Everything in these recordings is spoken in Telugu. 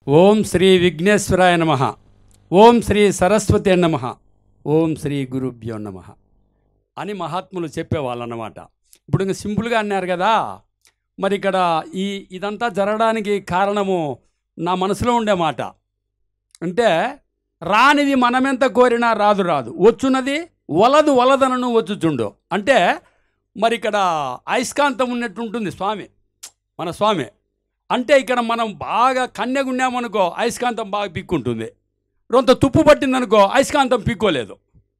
ఓం శ్రీ విఘ్నేశ్వరాయ నమ ఓం శ్రీ సరస్వతి నమ ఓం శ్రీ గురుభ్యో నమ అని మహాత్ములు చెప్పేవాళ్ళు అన్నమాట ఇప్పుడు ఇంకా సింపుల్గా అన్నారు కదా మరి ఇక్కడ ఈ ఇదంతా జరగడానికి కారణము నా మనసులో ఉండే మాట అంటే రానిది మనమెంత కోరినా రాదు రాదు వచ్చున్నది వలదు వలదనను వచ్చుచుండు అంటే మరి ఇక్కడ అయస్కాంతం ఉన్నట్టు ఉంటుంది స్వామి మన స్వామి అంటే ఇక్కడ మనం బాగా కన్యగున్నామనుకో అయస్కాంతం బాగా పిక్కుంటుంది రొంత తుప్పు పట్టిందనుకో అయస్కాంతం పిక్కోలేదు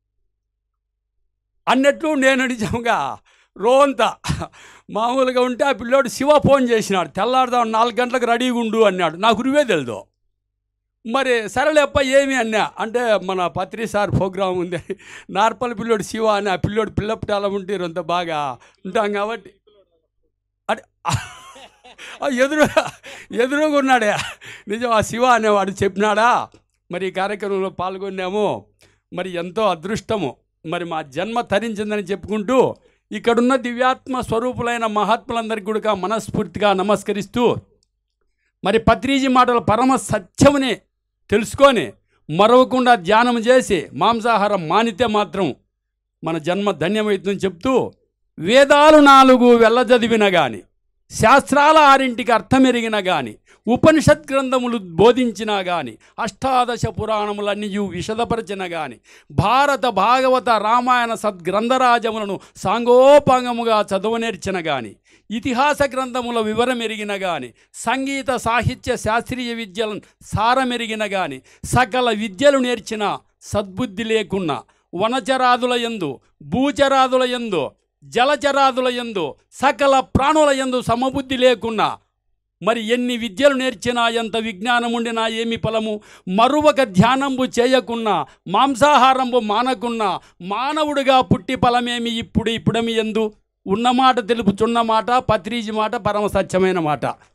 అన్నట్లు నేను నిజంగా రోంత మామూలుగా ఉంటే ఆ పిల్లోడు శివ ఫోన్ చేసినాడు తెల్లారుదాం నాలుగు గంటలకు రెడీగా ఉండు అన్నాడు నాకు రువే తెలియదు మరి సరేలేప్ప ఏమి అన్నా అంటే మన పత్రి సార్ ప్రోగ్రాం ఉంది నార్పల్ పిల్లోడు శివ అని ఆ పిల్లోడు పిల్లపటాల ఉంటే రొంత బాగా ఉంటాం కాబట్టి అంటే ఆ ఎదురు ఎదురుగా ఉన్నాడే నిజం ఆ శివ అనేవాడు చెప్పినాడా మరి ఈ కార్యక్రమంలో పాల్గొన్నాము మరి ఎంతో అదృష్టము మరి మా జన్మ తరించిందని చెప్పుకుంటూ ఇక్కడున్న దివ్యాత్మ స్వరూపులైన మహాత్ములందరికీ కూడా మనస్ఫూర్తిగా నమస్కరిస్తూ మరి పత్రిజీ మాటల పరమ సత్యముని తెలుసుకొని మరవకుండా ధ్యానం చేసి మాంసాహారం మానితే మాత్రం మన జన్మ ధన్యమవుతుందని చెప్తూ వేదాలు నాలుగు వెళ్ళజదివిన గాని శాస్త్రాల ఆరింటికి అర్థమెరిగిన గాని ఉపనిషత్ గ్రంథములు బోధించినా గాని అష్టాదశ పురాణములన్నీ విషదపరచిన గాని భారత భాగవత రామాయణ సద్గ్రంథరాజములను సాంగోపాంగముగా చదవనేర్చిన గాని ఇతిహాస గ్రంథముల వివరమెరిగిన గాని సంగీత సాహిత్య శాస్త్రీయ విద్యలను సారమెరిగిన గాని సకల విద్యలు నేర్చిన సద్బుద్ధి లేకున్నా వనచరాదుల యందు భూచరాదుల యందు జలచరాదుల యందు సకల ప్రాణుల యందు సమబుద్ధి లేకున్నా మరి ఎన్ని విద్యలు నేర్చినా ఎంత విజ్ఞానముండినా ఏమి ఫలము మరువక ధ్యానంబు చేయకున్నా మాంసాహారంబు మానకున్నా మానవుడిగా పుట్టి ఫలమేమి ఇప్పుడు ఇప్పుడమి ఎందు ఉన్నమాట తెలుపుచున్న మాట పత్రిజి మాట పరమ సత్యమైన మాట